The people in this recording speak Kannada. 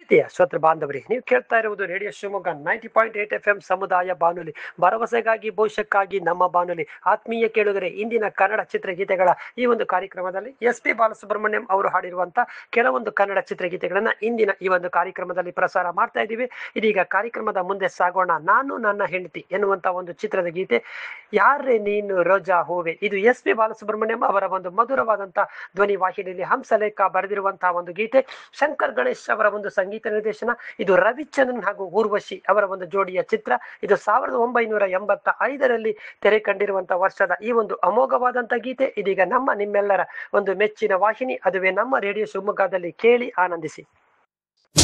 ಪ್ರೀತಿಯ ಶ್ರೋತೃ ಬಾಂಧವರಿ ನೀವು ಕೇಳ್ತಾ ಇರುವುದು radio Shivamogga ninety point eight F M ಸಮುದಾಯ ಬಾನುಲಿ ಭರವಸೆಗಾಗಿ ಭವಿಷ್ಯಕ್ಕಾಗಿ ನಮ್ಮ ಬಾನುಲಿ ಆತ್ಮೀಯ ಕೇಳುಗರೆ ಇಂದಿನ ಕನ್ನಡ ಚಿತ್ರಗೀತೆಗಳ ಈ ಒಂದು ಕಾರ್ಯಕ್ರಮದಲ್ಲಿ ಎಸ್ ಪಿ ಬಾಲಸುಬ್ರಹ್ಮಣ್ಯಂ ಅವರು ಹಾಡಿರುವಂತ ಕೆಲವೊಂದು ಕನ್ನಡ ಚಿತ್ರಗೀತೆಗಳನ್ನ ಇಂದಿನ ಈ ಒಂದು ಕಾರ್ಯಕ್ರಮದಲ್ಲಿ ಪ್ರಸಾರ ಮಾಡ್ತಾ ಇದ್ದೀವಿ ಇದೀಗ ಕಾರ್ಯಕ್ರಮದ ಮುಂದೆ ಸಾಗೋಣ ನಾನು ನನ್ನ ಹೆಂಡತಿ ಎನ್ನುವಂತ ಒಂದು ಚಿತ್ರದ ಗೀತೆ ಯಾರೇ ನೀನು ರೋಜಾ ಹೂವೆ ಇದು ಎಸ್ ಪಿ ಬಾಲಸುಬ್ರಹ್ಮಣ್ಯಂ ಅವರ ಒಂದು ಮಧುರವಾದಂತ ಧ್ವನಿ ವಾಹಿನಿಯಲ್ಲಿ ಹಂಸಲೇಖ ಬರೆದಿರುವಂತಹ ಒಂದು ಗೀತೆ ಶಂಕರ್ ಗಣೇಶ್ ಅವರ ಒಂದು ಸಂಗೀತ ನಿರ್ದೇಶನ ಇದು ರವಿಚಂದ್ರನ್ ಹಾಗೂ ಊರ್ವಶಿ ಅವರ ಒಂದು ಜೋಡಿಯ ಚಿತ್ರ ಇದು ಸಾವಿರದ ಒಂಬೈನೂರ ಎಂಬತ್ತ ಐದರಲ್ಲಿ ತೆರೆ ಕಂಡಿರುವಂತಹ ವರ್ಷದ ಈ ಒಂದು ಅಮೋಘವಾದಂತ ಗೀತೆ ಇದೀಗ ನಮ್ಮ ನಿಮ್ಮೆಲ್ಲರ ಒಂದು ಮೆಚ್ಚಿನ ವಾಹಿನಿ ಅದುವೇ ನಮ್ಮ ರೇಡಿಯೋ ಶಿವಮೊಗ್ಗದಲ್ಲಿ ಕೇಳಿ ಆನಂದಿಸಿ